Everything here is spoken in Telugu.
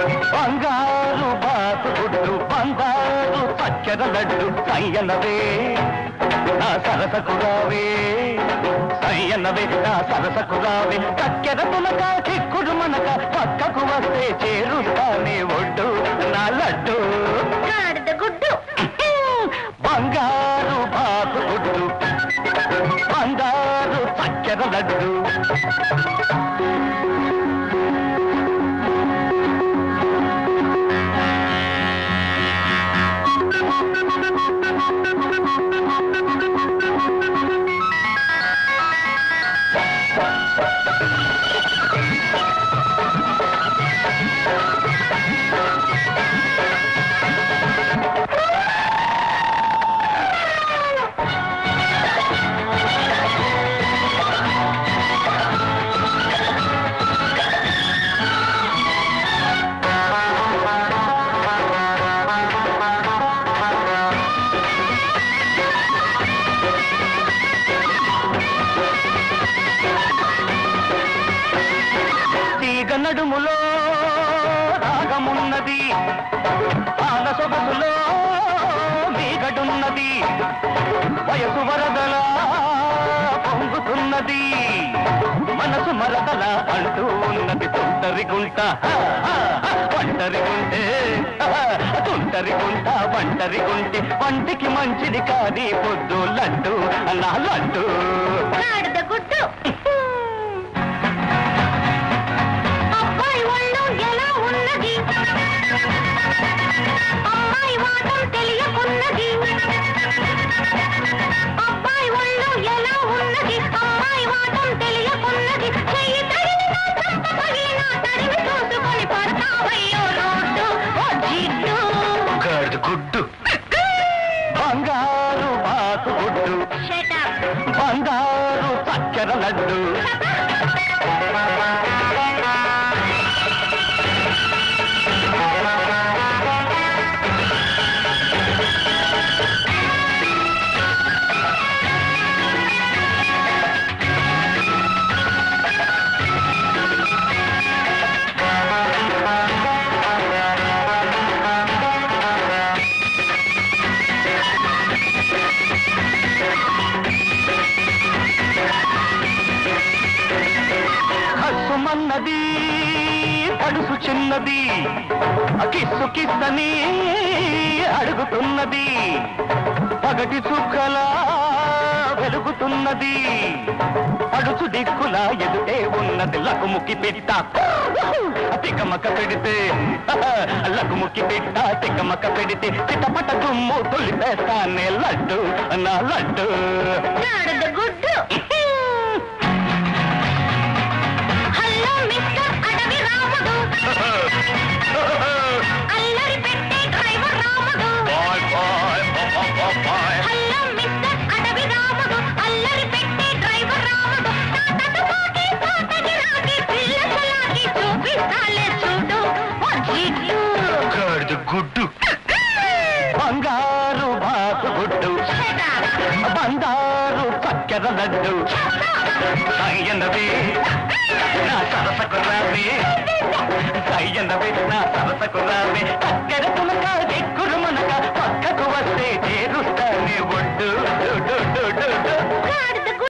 బంగారు బాతు గుడ్డు బంగారు చక్కెర లడ్డు సయ్యనవే నా సరసకు రావే సయ్యనవే నా సరసకు రావే చక్కెర పులక చిక్కుడు మనక పక్కకు వస్తే చేరుస్తానే ఒడ్డు నా లడ్డు గాడిద గుడ్డు బంగారు బాతు గుడ్డు బంగారు చక్కెర లడ్డు తీగ నడుములో రాగమున్నది పాల సొగసులో మీగడున్నది వయసు వరదలా పొంగుతున్నది మనసు మరదల అంటూ ఉన్నది తుంటరి గుంట ఒంటరి గుంటే తుంటరి గుంట ఒంటరి గుంటే వంటికి మంచిది కాని పొద్దు లడ్డు నా లడ్డు గాడిద గుడ్డు అబ్బాయి ఒళ్ళు ఎలా ఉన్నది అమ్మాయి వాటం తెలియకున్నది అబ్బాయి ఒళ్ళు ఎలా ఉన్నది అమ్మాయి వాటం తెలియకున్నది చెయ్యి తగిలినా చంప తగిలినా తడివి చూసుకొని పడతావయ్యో రోడ్డు ఓ జిడ్డు గర్దు గుడ్డు బంగారు బాతు గుడ్డు Shut up. బంగారు చక్కెర లడ్డు హస్సుమన్నది పడుసు చిన్నది కిస్సు కిస్సని అడుగుతున్నది పగటి చుక్కలా వెలుగుతున్నది పడుచు దిక్కుల ఎదుటే ఉన్నది లకుముకి పిట్ట తికమక పెడితే లకుముకి పిట్ట తికమక పెడితే చిటపట దుమ్ము తొలిపేస్తానే లడ్డు నా లడ్డు గాడిద గుడ్డు హలో మిస్టర్ అడవి రాముడు అల్లరి పెట్టే driver Ramudu bye bye bye hello mister Adavi Ramudu అల్లరి పెట్టే డ్రైవర్ రాముడు తాతకి తోటకి రాకి పిల్లసలాకి చూపిస్తాలే చూడు ఓ జిడ్డు గర్దు గుడ్డు బంగారు బాతు గుడ్డు Shut up. బంగారు చక్కెర లడ్డు సయ్యన్నది నా సరసకు రావే సయ్యన్నది నా సరసకు రావే